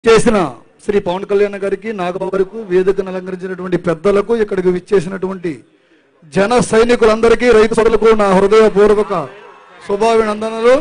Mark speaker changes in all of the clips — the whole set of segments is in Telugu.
Speaker 1: చేసిన శ్రీ పవన్ కళ్యాణ్ గారికి నాగబాబు గారికి వేదికను అలంకరించినటువంటి పెద్దలకు ఇక్కడికి విచ్చేసినటువంటి జన సైనికులందరికీ రైతు సోదరులకు నా హృదయపూర్వక శుభాభినందనలు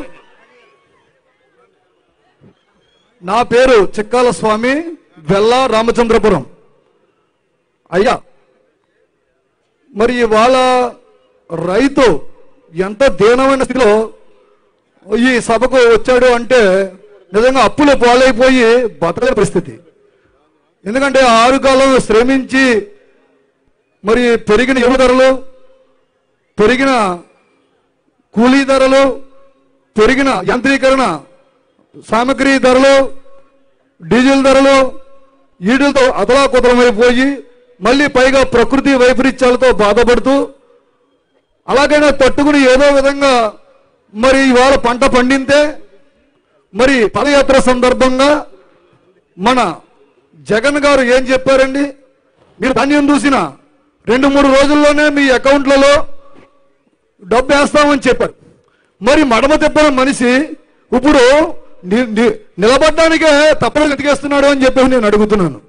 Speaker 1: నా పేరు చిక్కాల స్వామి వెల్లా రామచంద్రపురం అయ్యా మరి ఇవాళ రైతు ఎంత దీనమైన స్థితిలో ఈ సభకు వచ్చాడు అంటే నిజంగా అప్పులు పాలైపోయి బతకలేని పరిస్థితి ఎందుకంటే ఆరు కాలం శ్రమించి మరి పెరిగిన ఎరువు ధరలు పెరిగిన కూలీ ధరలు పెరిగిన యాంత్రీకరణ సామగ్రి ధరలు డీజిల్ ధరలు ఈడులతో అతలాకుతలమైపోయి మళ్ళీ పైగా ప్రకృతి వైపరీత్యాలతో బాధపడుతూ అలాగైనా తట్టుకుని ఏదో విధంగా మరి ఇవాళ పంట పండింతే మరి పదయాత్ర సందర్భంగా మన జగన్ గారు ఏం చెప్పారండి మీరు ధాన్యం చూసిన రెండు మూడు రోజుల్లోనే మీ అకౌంట్లలో డబ్బు వేస్తామని చెప్పారు మరి మడమ తిప్పిన మనిషి ఇప్పుడు ని- ని- నిలబడ్డానికే తప్పని ఎతికేస్తున్నాడు అని చెప్పి నేను అడుగుతున్నాను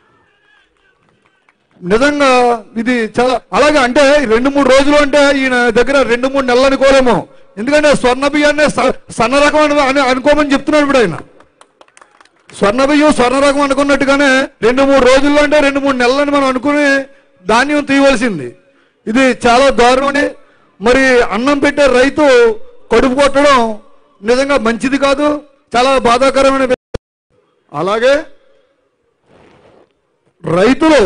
Speaker 1: నిజంగా ఇది చాలా అలాగే అంటే రెండు మూడు రోజులు అంటే ఈయన దగ్గర రెండు మూడు నెలలు అనుకోలేము ఎందుకంటే స్వర్ణ బియ్యాన్ని స- సన్న రకం అని అని అనుకోమని చెప్తున్నాడు ఇప్పుడు ఆయన స్వర్ణ బియ్యం స్వర్ణ రకం అనుకున్నట్టుగానే రెండు మూడు రోజుల్లో అంటే రెండు మూడు నెలలని మనం అనుకుని ధాన్యం తీయవలసింది ఇది చాలా దారుణమని మరి అన్నం పెట్టే రైతు కడుపు కొట్టడం నిజంగా మంచిది కాదు చాలా బాధాకరమైన విషయం. అలాగే రైతులు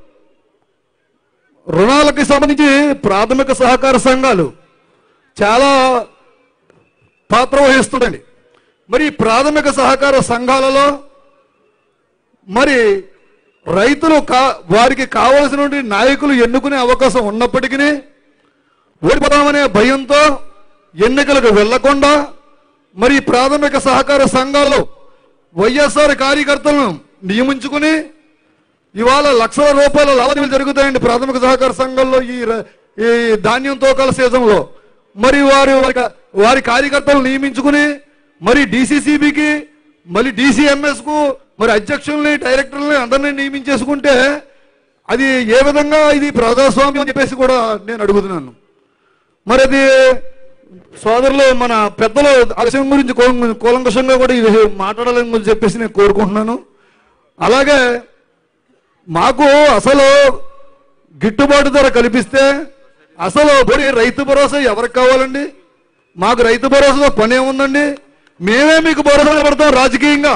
Speaker 1: రుణాలకు సంబంధించి ప్రాథమిక సహకార సంఘాలు చాలా పాత్ర వహిస్తుందండి మరి ఈ ప్రాథమిక సహకార సంఘాలలో మరి రైతులు కా వారికి కావలసినటువంటి నాయకులు ఎన్నుకునే అవకాశం ఉన్నప్పటికీ ఓడిపోతామనే భయంతో ఎన్నికలకు వెళ్లకుండా మరి ఈ ప్రాథమిక సహకార సంఘాల్లో వైఎస్ఆర్ కార్యకర్తలను నియమించుకుని ఇవాళ లక్షల రూపాయల లావాదేవీలు జరుగుతాయండి ప్రాథమిక సహకార సంఘంలో ఈ ర- ఈ ధాన్యం తోకాల సీజన్లో మరి వారి వారి- వారి కార్యకర్తలు నియమించుకుని మరి డిసిసిబికి మరి డిసిఎంఎస్ కు మరి అధ్యక్షుల్ని డైరెక్టర్లని అందరినీ నియమించేసుకుంటే అది ఏ విధంగా ఇది ప్రజాస్వామ్యం అని చెప్పేసి కూడా నేను అడుగుతున్నాను మరి అది సోదరులు మన పెద్దలు ఆ విషయం గురించి కూ- కూలంకషంగా కూడా ఇది మాట్లాడాలని చెప్పేసి నేను కోరుకుంటున్నాను అలాగే మాకు అసలు గిట్టుబాటు ధర కల్పిస్తే అసలు బడి రైతు భరోసా ఎవరికి కావాలండి మాకు రైతు భరోసాతో పని ఏముందండి మేమే మీకు భరోసా పడతాం రాజకీయంగా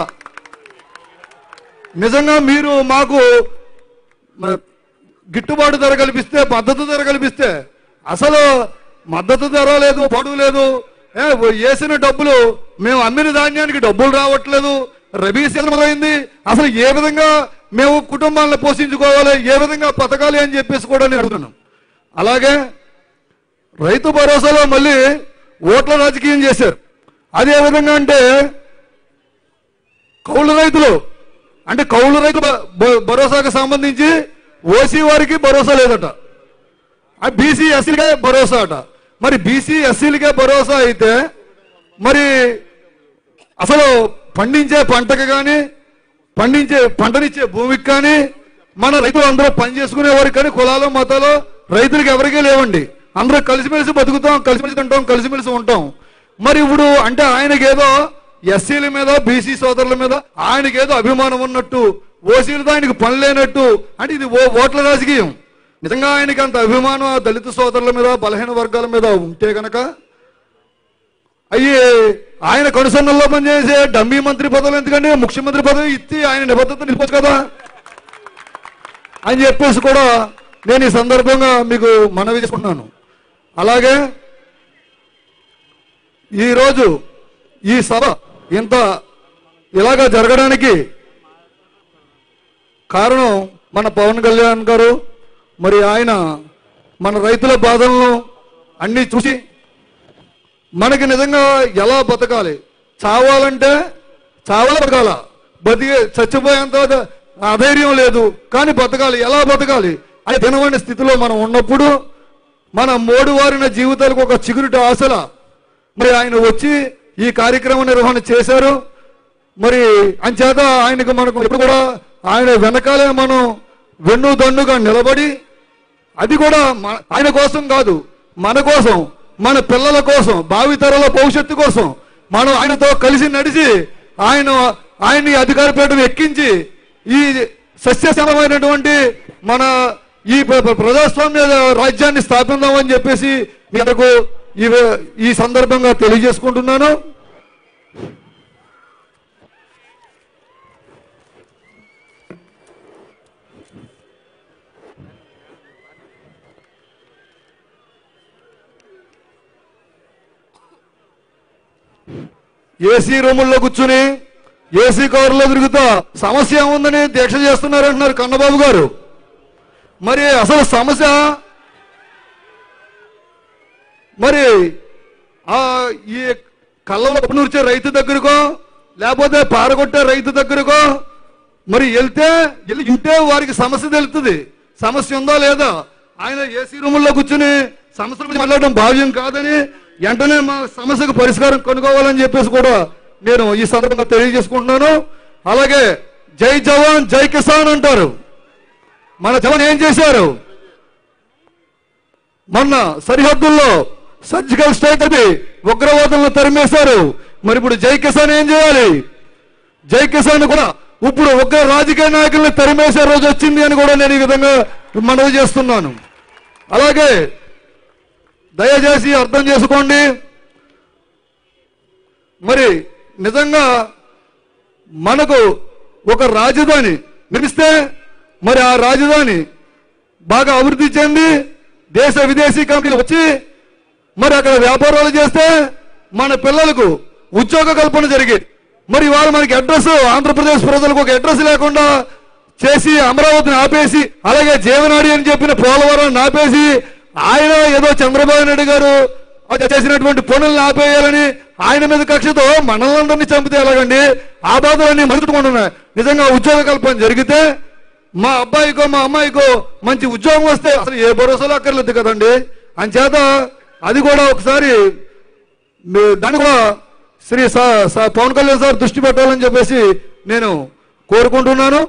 Speaker 1: నిజంగా మీరు మాకు మ- గిట్టుబాటు ధర కల్పిస్తే మద్దతు ధర కల్పిస్తే అసలు మద్దతు ధర లేదు పొడుగు లేదు ఏ, వేసిన డబ్బులు మేము అమ్మిన ధాన్యానికి డబ్బులు రావట్లేదు రబీ సీజన్ మొదలైంది అసలు ఏ విధంగా మేము కుటుంబాలను పోషించుకోవాలి ఏ విధంగా బతకాలి అని చెప్పేసి కూడా నేను అడుగుతున్నాను అలాగే రైతు భరోసాలో మళ్ళీ ఓట్ల రాజకీయం చేశారు అదే విధంగా అంటే కౌలు రైతులు అంటే కౌలు రైతు భ- భ- భరోసాకు సంబంధించి ఓసీ వారికి భరోసా లేదట ఆ బీసీ ఎస్సీలకే భరోసా అట మరి బీసీ ఎస్సీలకే భరోసా అయితే మరి అసలు పండించే పంటకు కానీ పండించే పంటనిచ్చే భూమికి కానీ మన రైతులు అందరూ పని చేసుకునే వారికి కానీ కులాలు మతాలు రైతులకు ఎవరికీ లేవండి అందరూ కలిసిమెలిసి బతుకుతాం కలిసిమెలిసి తింటాం కలిసిమెలిసి ఉంటాం మరి ఇప్పుడు అంటే ఆయనకేదో ఎస్సీల మీద బీసీ సోదరుల మీద ఆయనకేదో అభిమానం ఉన్నట్టు ఓసీలతో ఆయనకు పని లేనట్టు అంటే ఇది ఓ ఓట్ల రాజకీయం నిజంగా ఆయనకి అంత అభిమానం ఆ దళిత సోదరుల మీద బలహీన వర్గాల మీద ఉంటే గనక అయ్యి ఆయన కనుసన్నల్లో పనిచేసే డమ్మీ మంత్రి పదవులు ఎందుకంటే ముఖ్యమంత్రి పదవి ఇచ్చి ఆయన నిబద్ధత నిలపచ్చు కదా అని చెప్పేసి కూడా నేను ఈ సందర్భంగా మీకు మనవి చేసుకుంటున్నాను అలాగే ఈరోజు ఈ సభ ఇంత ఇలాగా జరగడానికి కారణం మన పవన్ కళ్యాణ్ గారు మరి ఆయన మన రైతుల బాధలను అన్ని చూసి మనకి నిజంగా ఎలా బతకాలి చావాలంటే చావాల బతకాల బతికే చచ్చిపోయేంత ద- అధైర్యం లేదు కానీ బతకాలి ఎలా బతకాలి అని తినవని స్థితిలో మనం ఉన్నప్పుడు మన మోడు వారిన జీవితాలకు ఒక చిగురుట ఆశల మరి ఆయన వచ్చి ఈ కార్యక్రమ నిర్వహణ చేశారు మరి అంచేత ఆయనకు మనకు ఎప్పుడు కూడా ఆయన వెనకాలే మనం వెన్ను దన్నుగా నిలబడి అది కూడా మన- ఆయన కోసం కాదు మన కోసం మన పిల్లల కోసం భావితరాల భవిష్యత్తు కోసం మనం ఆయనతో కలిసి నడిచి ఆయన ఆయన్ని అధికార పీఠం ఎక్కించి ఈ సస్యశ్యామమైనటువంటి మన ఈ ప్ర- ప్ర- ప్రజాస్వామ్య రాజ్యాన్ని స్థాపిద్దామని చెప్పేసి మీకు ఈ ఈ సందర్భంగా తెలియజేసుకుంటున్నాను ఏసీ రూముల్లో కూర్చుని ఏసీ కారులో తిరుగుతా సమస్య ఏముందని దీక్ష చేస్తున్నారు అంటున్నారు కన్నబాబు గారు మరి అసలు సమస్య మరి ఆ ఈ కళ్ళలో నూర్చే రైతు దగ్గరకో లేకపోతే పారగొట్టే రైతు దగ్గరకో మరి వెళ్తే వెళ్ళి ఇంటే వారికి సమస్య తెలుస్తుంది సమస్య ఉందా లేదా ఆయన ఏసీ రూముల్లో కూర్చుని సమస్యల గురించి మాట్లాడడం భావ్యం కాదని వెంటనే మా సమస్యకు పరిష్కారం కనుక్కోవాలని చెప్పేసి కూడా నేను ఈ సందర్భంగా తెలియజేసుకుంటున్నాను అలాగే జై జవాన్ జై కిసాన్ అంటారు మన జవాన్ ఏం చేశారు మొన్న సరిహద్దుల్లో సర్జికల్ స్ట్రైక్ అది ఉగ్రవాదులను తరిమేశారు మరి ఇప్పుడు జై కిసాన్ ఏం చేయాలి జై కిసాన్ కూడా ఇప్పుడు ఉగ్ర రాజకీయ నాయకుల్ని తరిమేసే రోజు వచ్చింది అని కూడా నేను ఈ విధంగా మనవి చేస్తున్నాను అలాగే దయచేసి అర్థం చేసుకోండి మరి నిజంగా మనకు ఒక రాజధాని నిర్మిస్తే మరి ఆ రాజధాని బాగా అభివృద్ధి చెంది దేశ విదేశీ కంపెనీలు వచ్చి మరి అక్కడ వ్యాపారాలు చేస్తే మన పిల్లలకు ఉద్యోగ కల్పన జరిగేది మరి ఇవాళ మనకి అడ్రస్ ఆంధ్రప్రదేశ్ ప్రజలకు ఒక అడ్రస్ లేకుండా చేసి అమరావతిని ఆపేసి అలాగే జీవనాడి అని చెప్పిన పోలవరం ఆపేసి ఆయన ఏదో చంద్రబాబు నాయుడు గారు అది చేసినటువంటి పనులను ఆపేయాలని ఆయన మీద కక్షతో మనల్ని చంపితే ఎలాగండి ఆ బాధలన్నీ మరుచుకుంటున్నాయి నిజంగా ఉద్యోగ కల్పన జరిగితే మా అబ్బాయికో మా అమ్మాయికో మంచి ఉద్యోగం వస్తే అసలు ఏ భరోసాలు అక్కర్లేదు కదండి అంచేత అది కూడా ఒకసారి మీ- దాన్ని కూడా శ్రీ సా- సా- పవన్ కళ్యాణ్ సార్ దృష్టి పెట్టాలని చెప్పేసి నేను కోరుకుంటున్నాను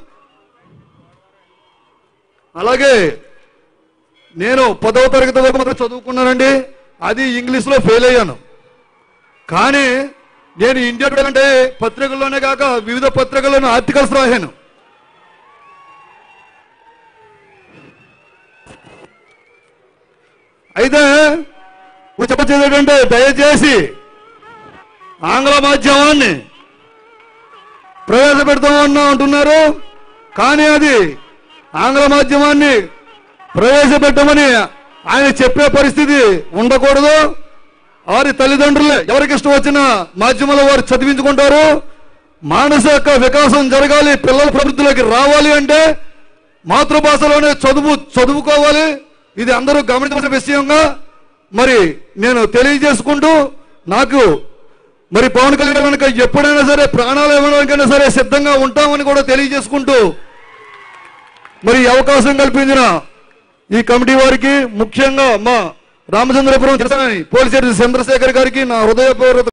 Speaker 1: అలాగే నేను పదవ తరగతి వరకు మాత్రం చదువుకున్నానండి అది ఇంగ్లీష్లో ఫెయిల్ అయ్యాను కానీ నేను ఇండియా టుడే అంటే పత్రికల్లోనే కాక వివిధ పత్రికల్లోనే ఆర్టికల్స్ రాశాను అయితే ఇప్పుడు చెప్పొచ్చేది ఏంటంటే దయచేసి ఆంగ్ల మాధ్యమాన్ని ప్రవేశపెడతామన్నా అంటున్నారు కానీ అది ఆంగ్ల మాధ్యమాన్ని ప్రవేశపెట్టమని ఆయన చెప్పే పరిస్థితి ఉండకూడదు వారి తల్లిదండ్రులే ఎవరికి ఇష్టం వచ్చిన మాధ్యమంలో వారు చదివించుకుంటారు మానసిక వికాసం జరగాలి పిల్లల ప్రవృత్తిలోకి రావాలి అంటే మాతృభాషలోనే చదువు చదువుకోవాలి ఇది అందరూ గమనించవలసిన విషయంగా మరి నేను తెలియజేసుకుంటూ నాకు మరి పవన్ కళ్యాణ్ కనుక ఎప్పుడైనా సరే ప్రాణాలు ఇవ్వడానికైనా సరే సిద్ధంగా ఉంటామని కూడా తెలియజేసుకుంటూ మరి ఈ అవకాశం కల్పించిన ఈ కమిటీ వారికి ముఖ్యంగా మా రామచంద్రపురం పోలీస్ చంద్రశేఖర్ గారికి నా హృదయపూర్వక